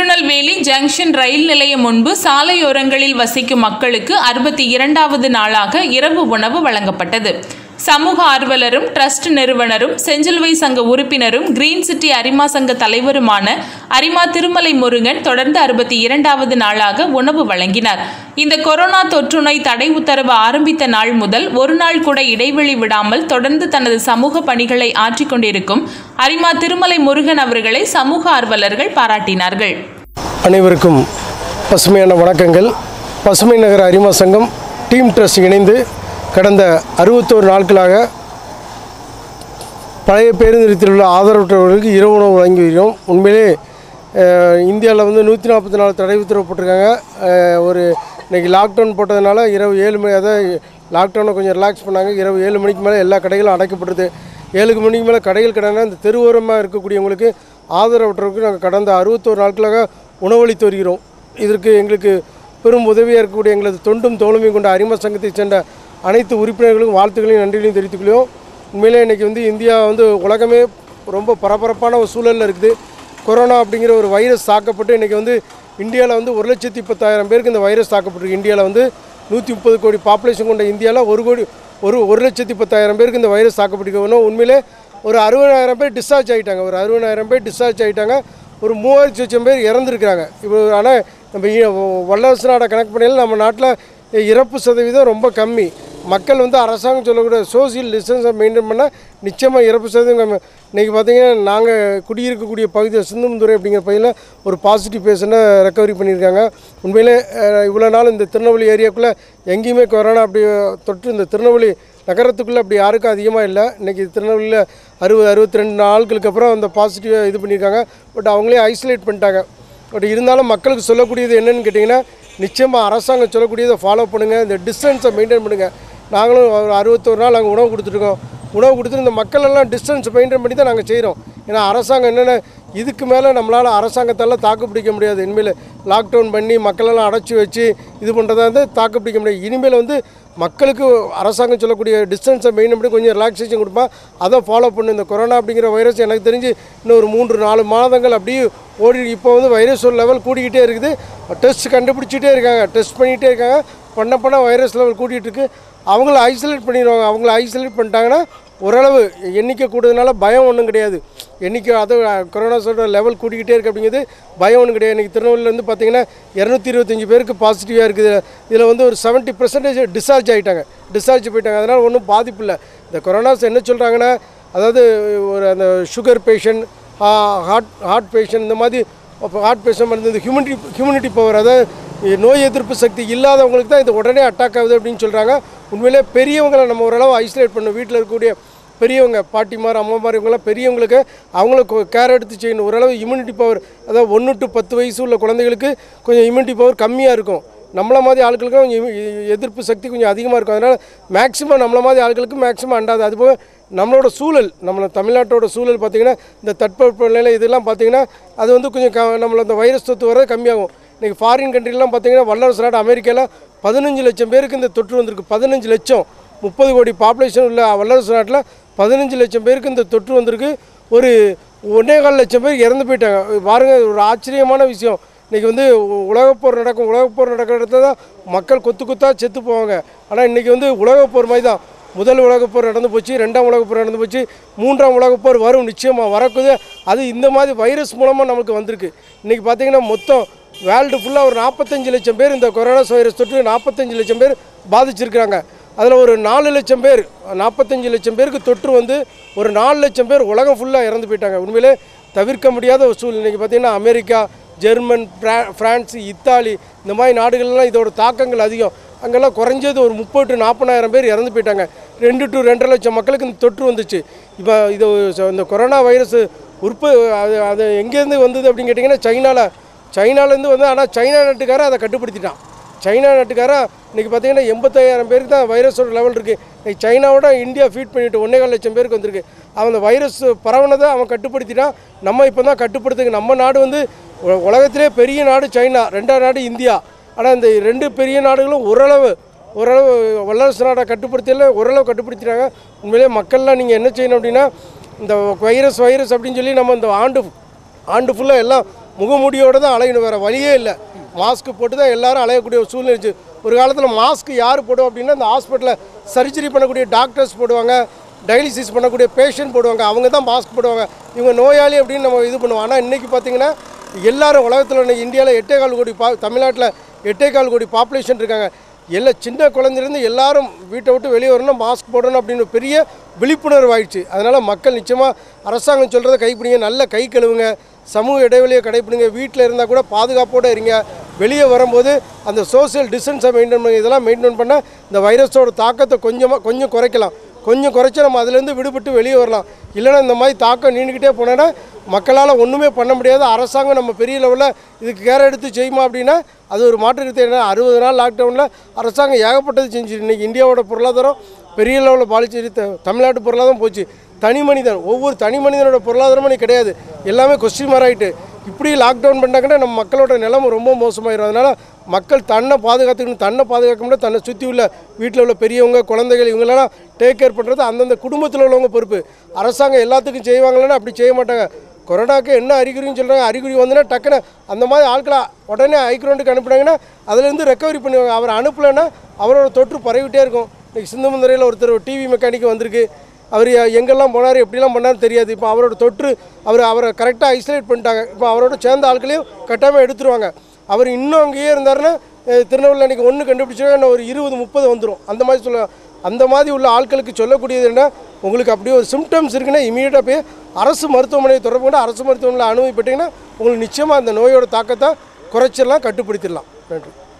Tirunelveli junction ரயில் நிலையம் முன்பு சாலையோரங்களில் வசிக்கும் மக்களுக்கு அறுபத்தி இரண்டாவது நாளாக இரவு உணவு வழங்கப்பட்டது சமூக ஆர்வலரும் ட்ரஸ்ட் நிறுவனரும் செஞ்சிலுவை சங்க உறுப்பினரும் கிரீன் சிட்டி அரிமா சங்க தலைவருமான அரிமா திருமலை முருகன் தொடர்ந்து அறுபத்தி இரண்டாவது நாளாக உணவு வழங்கினார் இந்த கொரோனா தொற்றுநோய் தடை உத்தரவு ஆரம்பித்த நாள் முதல் ஒரு நாள் கூட இடைவெளி விடாமல் தொடர்ந்து தனது சமூக பணிகளை ஆற்றிக் கொண்டிருக்கும் அரிமா திருமலை முருகன் அவர்களை சமூக ஆர்வலர்கள் பாராட்டினார்கள் அனைவருக்கும் பசுமையான வணக்கங்கள் பசுமை நகர அரிமா சங்கம் டீம் ட்ரஸ்ட் இணைந்து கடந்த அறுபத்தோரு நாட்களாக பழைய பேருந்து நிலையத்தில் உள்ள ஆதரவற்றவர்களுக்கு இரவு உணவு வழங்கி வருகிறோம் உண்மையிலே இந்தியாவில் வந்து நூற்றி நாற்பத்தி நாலு தடை உத்தரவு போட்டிருக்காங்க அஹ், ஒரு இன்றைக்கி லாக்டவுன் போட்டதுனால இரவு ஏழு மணி அதாவது லாக்டவுனை கொஞ்சம் ரிலாக்ஸ் பண்ணாங்க இரவு ஏழு மணிக்கு மேலே எல்லா கடைகளும் அடைக்கப்பட்டது ஏழு மணிக்கு மேலே கடைகள் கிடந்தா இந்த தெருவோரமாக இருக்கக்கூடியவங்களுக்கு ஆதரவற்றவர்களுக்கு நாங்கள் கடந்த அறுபத்தோரு நாட்களாக உணவளித்து வருகிறோம் இதற்கு எங்களுக்கு பெரும் உதவியாக இருக்கக்கூடிய எங்களது தொண்டும் தோழமையும் கொண்ட அரிம சங்கத்தைச் சேர்ந்த அனைத்து உறுப்பினர்களுக்கும் வாழ்த்துக்களையும் நன்றிகளையும் தெரிவித்துக் கொள்கிறோம் உண்மையிலே இன்றைக்கி வந்து இந்தியா வந்து உலகமே ரொம்ப பரபரப்பான ஒரு சூழலில் இருக்குது கொரோனா அப்படிங்கிற ஒரு வைரஸ் தாக்கப்பட்டு இன்றைக்கி வந்து இந்தியாவில் வந்து ஒரு லட்சத்தி பத்தாயிரம் பேருக்கு இந்த வைரஸ் தாக்கப்பட்டிருக்கு இந்தியாவில் வந்து நூற்றி முப்பது கோடி பாப்புலேஷன் கொண்ட இந்தியாவில் ஒரு கோடி ஒரு ஒரு லட்சத்தி பத்தாயிரம் பேருக்கு இந்த வைரஸ் தாக்கப்பட்டிருக்கணும் உண்மையிலே ஒரு அறுபதாயிரம் பேர் டிஸ்சார்ஜ் ஆகிட்டாங்க ஒரு அறுபதாயிரம் பேர் டிஸ்சார்ஜ் ஆகிட்டாங்க ஒரு மூவாயிரத்தி லட்சம் பேர் இறந்துருக்கிறாங்க இப்போ ஆனால் நம்ம இ- வல்லரசு நாடை கணக்கு பண்ணையில் நம்ம நாட்டில் இறப்பு சதவீதம் ரொம்ப கம்மி மக்கள் வந்து அரசாங்கம் சொல்லக்கூடிய சோசியல் டிஸ்டன்ஸை மெயின்டைன் பண்ணால் நிச்சயமாக இறப்பு சதவீதம் கம்மி இன்றைக்கி பார்த்தீங்கன்னா நாங்கள் குடியிருக்கக்கூடிய பகுதியில் சிந்துமுதுரை அப்படிங்கிற பகுதியில் ஒரு பாசிட்டிவ் பேஷண்ட்டை ரெக்கவரி பண்ணியிருக்காங்க உண்மையிலே அஹ், இவ்வளோ நாள் இந்த திருநெல்வேலி ஏரியாக்குள்ளே எங்கேயுமே கொரோனா அப்படி தொற்று இந்த திருநெல்வேலி நகரத்துக்குள்ளே அப்படி யாருக்கும் அதிகமாக இல்லை இன்றைக்கி திருநெல்வேலியில் அறுபது அறுபத்தி ரெண்டு நாட்களுக்கு அப்புறம் அந்த பாசிட்டிவாக இது பண்ணியிருக்காங்க பட் அவங்களே ஐசோலேட் பண்ணிட்டாங்க பட் இருந்தாலும் மக்களுக்கு சொல்லக்கூடியது என்னன்னு கேட்டிங்கன்னா நிச்சயமாக அரசாங்கம் சொல்லக்கூடியதை ஃபாலோ பண்ணுங்கள் இந்த டிஸ்டன்ஸை மெயின்டைன் பண்ணுங்கள் நாங்களும் ஒரு அறுபத்தோரு நாள் நாங்கள் உணவு கொடுத்துருக்கோம் உணவு கொடுத்துட்டு இந்த மக்கள் எல்லாம் டிஸ்டன்ஸ் மெயின்டைன் பண்ணி தான் நாங்கள் செய்கிறோம் ஏன்னா அரசாங்கம் என்னென்ன இதுக்கு மேலே நம்மளால் அரசாங்கத்தால் தாக்கு பிடிக்க முடியாது இனிமேல் லாக்டவுன் பண்ணி மக்களெல்லாம் அடைச்சி வச்சு இது பண்ணுறதா வந்து தாக்கு பிடிக்க முடியாது இனிமேல் வந்து மக்களுக்கு அரசாங்கம் சொல்லக்கூடிய டிஸ்டன்ஸை மெயின்டைன் பண்ணி கொஞ்சம் ரிலாக்ஸேஷன் கொடுப்பா அதை ஃபாலோ பண்ணு இந்த கொரோனா அப்படிங்கிற வைரஸ் எனக்கு தெரிஞ்சு இன்னும் ஒரு மூன்று நாலு மாதங்கள் அப்படியே ஓடி இப்போ வந்து வைரஸ் ஒரு லெவல் கூடிக்கிட்டே இருக்குது டெஸ்ட் கண்டுபிடிச்சிட்டே இருக்காங்க டெஸ்ட் பண்ணிகிட்டே இருக்காங்க பண்ண பண்ண வைரஸ் லெவல் கூட்டிகிட்டு இருக்கு அவங்கள ஐசோலேட் பண்ணிடுவாங்க அவங்கள ஐசோலேட் பண்ணிட்டாங்கன்னா ஓரளவு எண்ணிக்கை கூடுறதுனால பயம் ஒன்றும் கிடையாது எண்ணிக்கை அது கொரோனா சொல்கிற லெவல் கூட்டிக்கிட்டே இருக்குது அப்படிங்கிறது பயம் ஒன்றும் கிடையாது இன்றைக்கி திருநெல்வேலியிலேருந்து பார்த்தீங்கன்னா இரநூத்தி இருபத்தஞ்சி பேருக்கு பாசிட்டிவாக இருக்குது இதில் வந்து ஒரு செவன்ட்டி பர்சன்டேஜ் டிஸ்சார்ஜ் ஆகிட்டாங்க டிஸ்சார்ஜ் போயிட்டாங்க அதனால் ஒன்றும் பாதிப்பு இல்லை இந்த கொரோனாஸ் என்ன சொல்கிறாங்கன்னா அதாவது ஒரு அந்த sugar patient heart heart patient இந்த மாதிரி ஹார்ட் பேஷண்ட் வந்து இந்த ஹியூமினிட்டி ஹியூமினிட்டி பவர் அதாவது நோய் எதிர்ப்பு சக்தி இல்லாதவங்களுக்கு தான் இது உடனே அட்டாக் ஆகுது அப்படின்னு சொல்கிறாங்க உண்மையிலே பெரியவங்களை நம்ம ஓரளவு ஐசோலேட் பண்ணணும் வீட்டில் இருக்கக்கூடிய பெரியவங்க பாட்டிமார் அம்மாமார் இவங்கெல்லாம் பெரியவங்களுக்கு அவங்களுக்கு கேர் எடுத்து செய்யணும் ஓரளவு இம்யூனிட்டி பவர் அதாவது ஒன்று டு பத்து வயசு உள்ள குழந்தைகளுக்கு கொஞ்சம் இம்யூனிட்டி பவர் கம்மியாக இருக்கும் நம்மள மாதிரி ஆட்களுக்கு கொஞ்சம் இம்மு- எ- எதிர்ப்பு சக்தி கொஞ்சம் அதிகமாக இருக்கும் அதனால் மேக்ஸிமம் நம்மள மாதிரி ஆட்களுக்கு மேக்ஸிமம் அண்டாது அதுபோக நம்மளோட சூழல் நம்மள தமிழ்நாட்டோட சூழல் பார்த்திங்கன்னா இந்த தட்பவெப்ப நிலை இதெல்லாம் பார்த்திங்கன்னா அது வந்து கொஞ்சம் க நம்மள அந்த வைரஸ் தொத்து வர கம்மியாகும் இன்றைக்கி ஃபாரின் கண்ட்ரிலாம் பார்த்திங்கன்னா வல்லரசு நாடு அமெரிக்காவில் பதினஞ்சு லட்சம் பேருக்கு இந்த தொற்று வந்திருக்கு பதினஞ்சு லட்சம் முப்பது கோடி பாப்புலேஷன் உள்ள வல்லரசு நாட்டில் பதினஞ்சு லட்சம் பேருக்கு இந்த தொற்று வந்திருக்கு ஒரு ஒன்றே கால் லட்சம் பேர் இறந்து போயிட்டாங்க பாருங்க இது ஒரு ஆச்சரியமான விஷயம் இன்றைக்கி வந்து உ- உலகப்போர் நடக்கும் உலகப்போர் நடக்கிற இடத்துல தான் மக்கள் கொத்து கொத்தாக செத்து போவாங்க ஆனால் இன்றைக்கி வந்து உலகப்போர் மாதிரி தான் முதல் உலகப்போர் நடந்து போச்சு ரெண்டாம் உலகப்போர் நடந்து போச்சு மூன்றாம் உலகப்போர் வரும் நிச்சயமாக வரக்குது அது இந்த மாதிரி வைரஸ் மூலமாக நமக்கு வந்திருக்கு இன்றைக்கி பார்த்தீங்கன்னா மொத்தம் வேர்ல்டு ஃபுல்லாக ஒரு நாற்பத்தஞ்சு லட்சம் பேர் இந்த கொரோனா வைரஸ் தொற்று நாற்பத்தஞ்சு லட்சம் பேர் பாதிச்சிருக்கிறாங்க அதில் ஒரு நாலு லட்சம் பேர் நாற்பத்தஞ்சு லட்சம் பேருக்கு தொற்று வந்து ஒரு நாலு லட்சம் பேர் உலகம் ஃபுல்லாக இறந்து போயிட்டாங்க உண்மையிலே தவிர்க்க முடியாத ஒரு சூழ்நிலை இன்றைக்கி பார்த்தீங்கன்னா அமெரிக்கா ஜெர்மன் பிரான் ஃப்ரான்ஸ் இத்தாலி இந்த மாதிரி நாடுகள்லாம் இதோட தாக்கங்கள் அதிகம் அங்கெல்லாம் குறைஞ்சது ஒரு முப்பது டு நாற்பதாயிரம் பேர் இறந்து போயிட்டாங்க ரெண்டு டு ரெண்டரை லட்சம் மக்களுக்கு இந்த தொற்று வந்துச்சு இப்போ இது ச- இந்த கொரோனா வைரஸ் உற்ப அது அது எங்கேருந்து வந்தது அப்படின்னு கேட்டிங்கன்னா சைனாவில் சைனாலேருந்து வந்து ஆனால் சைனா நாட்டுக்காரன் அதை கட்டுப்படுத்திட்டான் சைனா நாட்டுக்காரன் இன்றைக்கி பார்த்தீங்கன்னா எண்பத்தாயிரம் பேருக்கு தான் வைரஸோட லெவல் இருக்குது இன்னைக்கு சைனாவோட இந்தியா ஃபீட் பண்ணிட்டு ஒன்றே கால் லட்சம் பேருக்கு வந்திருக்கு அவன் அந்த வைரஸ் பரவுனதை அவன் கட்டுப்படுத்திட்டான் நம்ம இப்போ தான் கட்டுப்படுத்துங்க நம்ம நாடு வந்து உ- உலகத்திலே பெரிய நாடு சைனா ரெண்டாவது நாடு இந்தியா ஆனால் இந்த ரெண்டு பெரிய நாடுகளும் ஓரளவு ஓரளவு வல்லரசு நாடை கட்டுப்படுத்தல ஓரளவு கட்டுப்படுத்திட்டாங்க உண்மையிலே மக்கள்லாம் நீங்கள் என்ன செய்யணும் அப்படின்னா இந்த வைரஸ் வைரஸ் அப்படின்னு சொல்லி நம்ம இந்த ஆண்டு ஆண்டு ஃபுல்லாக எல்லாம் முகமூடியோடு தான் அலையணும் வேறு வழியே இல்லை மாஸ்க் போட்டு தான் எல்லாரும் அலையக்கூடிய ஒரு சூழ்நிலை இருந்துச்சு. ஒரு காலத்தில் மாஸ்க் யார் போடுவோம் அப்படின்னா இந்த ஹாஸ்பிட்டலில் சர்ஜரி பண்ணக்கூடிய டாக்டர்ஸ் போடுவாங்க டயாலிசிஸ் பண்ணக்கூடிய பேஷண்ட் போடுவாங்க அவங்க தான் மாஸ்க் போடுவாங்க இவங்க நோயாளி அப்படின்னு நம்ம இது பண்ணுவோம் ஆனால் இன்றைக்கி பார்த்தீங்கன்னா எல்லாரும் உலகத்தில் இன்னைக்கு இந்தியாவில் எட்டே கால் கோடி பா தமிழ்நாட்டில் எட்டே கால் கோடி பாப்புலேஷன் இருக்காங்க எல்லா சின்ன குழந்தைலேருந்து எல்லாரும் வீட்டை விட்டு வெளியே வரணும் மாஸ்க் போடணும் அப்படின்னு ஒரு பெரிய விழிப்புணர்வு ஆயிடுச்சு அதனால் மக்கள் நிச்சயமாக அரசாங்கம் சொல்கிறத கைப்பிடிங்க நல்ல கை கழுவுங்க சமூக இடைவெளியை கடைப்பிடிங்க வீட்டில் இருந்தால் கூட பாதுகாப்போடு இருங்க வெளியே வரும்போது அந்த சோஷியல் டிஸ்டன்ஸை மெயின்டைன் பண்ணி இதெல்லாம் மெயின்டைன் பண்ணால் இந்த வைரஸோட தாக்கத்தை கொஞ்சமாக கொஞ்சம் குறைக்கலாம் கொஞ்சம் குறைச்சி நம்ம அதுலேருந்து விடுபட்டு வெளியே வரலாம் இல்லைன்னா இந்த மாதிரி தாக்கம் நீண்டுக்கிட்டே போனோன்னா மக்களால் ஒன்றுமே பண்ண முடியாது அரசாங்கம் நம்ம பெரிய லெவலில் இதுக்கு கேர் எடுத்து செய்யுமா அப்படின்னா அது ஒரு மாற்று கருத்து என்ன அறுபது நாள் லாக்டவுனில் அரசாங்கம் ஏகப்பட்டது செஞ்சு இன்றைக்கி இந்தியாவோட பொருளாதாரம் பெரிய லெவலில் பாதிச்சு த- தமிழ்நாட்டு பொருளாதாரம் போச்சு தனி மனிதன் ஒவ்வொரு தனி மனிதனோட பொருளாதாரமும் இன்னைக்கு கிடையாது எல்லாமே கொஸ்டின் மாராயிட்டு இப்படி லாக்டவுன் பண்ணாங்கன்னா நம்ம மக்களோட நிலைமை ரொம்ப மோசமாயிரும் அதனால் மக்கள் தன்னை பாதுகாத்துக்கணும் தன்னை பாதுகாக்க முடியாது தன்னை சுற்றி உள்ள வீட்டில் உள்ள பெரியவங்க குழந்தைகள் இவங்களெல்லாம் டேக் கேர் பண்ணுறது அந்தந்த குடும்பத்தில் உள்ளவங்க பொறுப்பு அரசாங்கம் எல்லாத்துக்கும் செய்வாங்களேன்னா அப்படி செய்ய மாட்டாங்க கொரோனாக்கு என்ன அறிகுறின்னு சொல்கிறாங்க அறிகுறி வந்துன்னா டக்குன்னு அந்த மாதிரி ஆட்களை உடனே ஐக்ரௌண்டுக்கு அனுப்புனாங்கன்னா அதுலேருந்து ரெக்கவரி பண்ணுவாங்க அவர் அனுப்பலைன்னா அவரோட தொற்று பரவிட்டே இருக்கும் இன்னைக்கு சிந்துமந்துரையில் ஒருத்தர் டிவி மெக்கானிக் வந்திருக்கு அவர் எங்கெல்லாம் போனார் எப்படிலாம் பண்ணார் தெரியாது இப்போ அவரோட தொற்று அவர் அவரை கரெக்டாக ஐசோலேட் பண்ணிட்டாங்க இப்போ அவரோட சேர்ந்த ஆட்களையும் கட்டாமல் எடுத்துருவாங்க அவர் இன்னும் அங்கேயே இருந்தாருன்னா அஹ், திருநெல்வேலியில் அன்றைக்கி ஒன்று கண்டுபிடிச்சா இன்னும் ஒரு இருபது முப்பது வந்துடும் அந்த மாதிரி சொல்ல அந்த மாதிரி உள்ள ஆட்களுக்கு சொல்லக்கூடியது என்ன உங்களுக்கு அப்படியே ஒரு சிம்டம்ஸ் இருக்குன்னா இமீடியட்டாக போய் அரசு மருத்துவமனையை தொடர்பு கொண்டு அரசு மருத்துவமனையில் அனுமதிப்பட்டீங்கன்னா உங்களுக்கு நிச்சயமாக அந்த நோயோட தாக்கத்தை குறைச்சிடலாம் கட்டுப்படுத்திடலாம் நன்றி